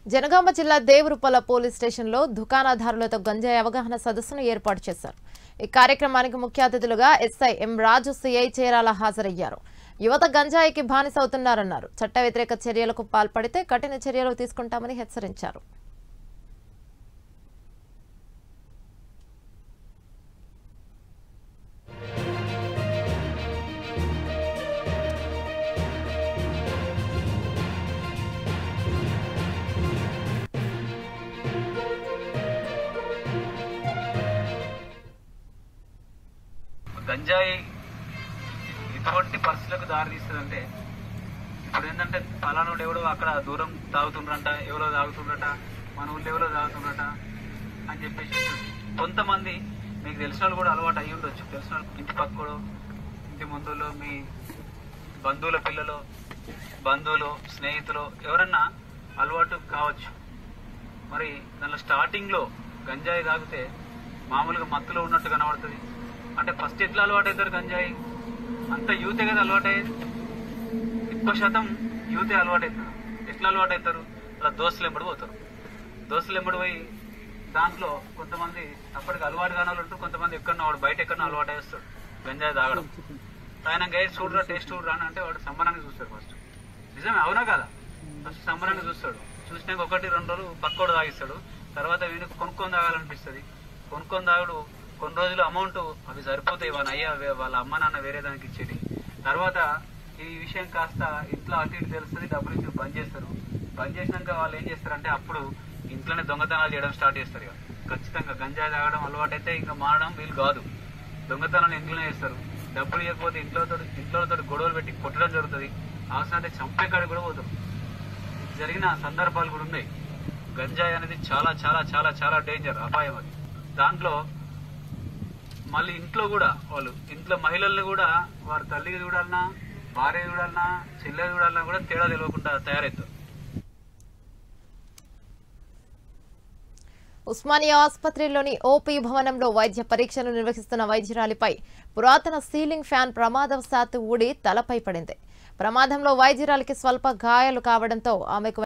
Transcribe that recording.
జనగామ జిల్లా దేవరుపల్ల పోలీస్ స్టేషన్లో దుకాణదారులతో గంజాయి అవగాహన సదస్సును ఏర్పాటు చేశారు ఈ కార్యక్రమానికి ముఖ్య అతిథులుగా ఎస్ఐ ఎం రాజు సిఐ చేరాల హాజరయ్యారు యువత గంజాయికి బానిసవుతున్నారన్నారు చట్ట వ్యతిరేక చర్యలకు పాల్పడితే కఠిన చర్యలు తీసుకుంటామని హెచ్చరించారు గంజాయి ఎటువంటి పరిస్థితులకు దారి తీస్తుందంటే ఇప్పుడు ఏంటంటే ఫలానాడు ఎవడో అక్కడ దూరం తాగుతుండ్రంట ఎవరో తాగుతుండ్రట మన ఊళ్ళో ఎవరో తాగుతుండ్రట అని చెప్పేసి కొంతమంది మీకు తెలిసిన వాళ్ళు కూడా అలవాటు అయ్యి ఉండొచ్చు తెలిసిన వాళ్ళు ఇంటి పక్కడు ఇంటి ముందులో మీ బంధువుల పిల్లలు బంధువులు స్నేహితులు ఎవరన్నా అలవాటు కావచ్చు మరి దానిలో స్టార్టింగ్ లో గంజాయి తాగితే మామూలుగా మత్తులో ఉన్నట్టు కనబడుతుంది అంటే ఫస్ట్ ఎట్లా అలవాటు అవుతారు గంజాయి అంత యూతే కదా అలవాటు అయ్యేది ఎక్కువ శాతం యూతే అలవాటు అవుతారు ఎట్లా అలవాటు అవుతారు అలా దోస్తులు ఎంబడి పోతారు దోస్తులు ఎంబడి పోయి దాంట్లో కొంతమంది అప్పటికి అలవాటు కాని వాళ్ళు ఉంటారు కొంతమంది ఎక్కడన్నా వాడు బయట ఎక్కడన్నా అలవాటు వేస్తాడు గంజాయి తాగడం ఆయన గైడ్ చూడరా టేస్ట్ చూడరా అని అంటే వాడు సంబరాన్ని చూస్తాడు ఫస్ట్ నిజమే అవునా కదా ఫస్ట్ సంబరాన్ని చూస్తాడు చూసినాక ఒకటి రెండు రోజులు పక్కోడు తాగిస్తాడు తర్వాత వీడికి కొనుక్కొని తాగాలనిపిస్తుంది కొనుక్కొని తాగుడు కొన్ని రోజులు అమౌంట్ అవి సరిపోతాయి వాళ్ళ అయ్య వే- వాళ్ళ అమ్మ నాన్న వేరే దానికి ఇచ్చేది తర్వాత ఈ విషయం కాస్త ఇంట్లో అటు ఇటు తెలుస్తుంది డబ్బులు ఇచ్చి బంద్ చేస్తారు బంద్ చేసినాక వాళ్ళు ఏం చేస్తారంటే అప్పుడు ఇంట్లోనే దొంగతనాలు చేయడం స్టార్ట్ చేస్తారు ఇక ఖచ్చితంగా గంజాయి తాగడం అలవాటు అయితే ఇంకా మారడం వీలు కాదు దొంగతనాలు ఇంట్లోనే చేస్తారు డబ్బులు ఇవ్వకపోతే ఇంట్లో ఇంట్లో గొడవలు పెట్టి కొట్టడం జరుగుతుంది అవసరం అయితే చంపే కాడికి కూడా పోతారు జరిగిన సందర్భాలు కూడా ఉన్నాయి గంజాయి అనేది చాలా చాలా చాలా చాలా డేంజర్ అపాయం అది దాంట్లో మళ్ళీ ఇంట్లో కూడా వాళ్ళు ఇంట్లో మహిళల్ని కూడా వారి తల్లికి చూడాలన్నా భార్య చూడాలన్నా చెల్లె చూడాలన్నా కూడా తేడా తెలియకుండా తయారవుతారు ఉస్మానియా ఆసుపత్రిలోని ఓపీ భవనంలో వైద్య పరీక్షలు నిర్వహిస్తున్న వైద్యురాలిపై పురాతన సీలింగ్ ఫ్యాన్ ప్రమాదవశాత్తు ఊడి తలపై పడింది ప్రమాదంలో వైద్యురాలికి స్వల్ప గాయాలు కావడంతో ఆమెకు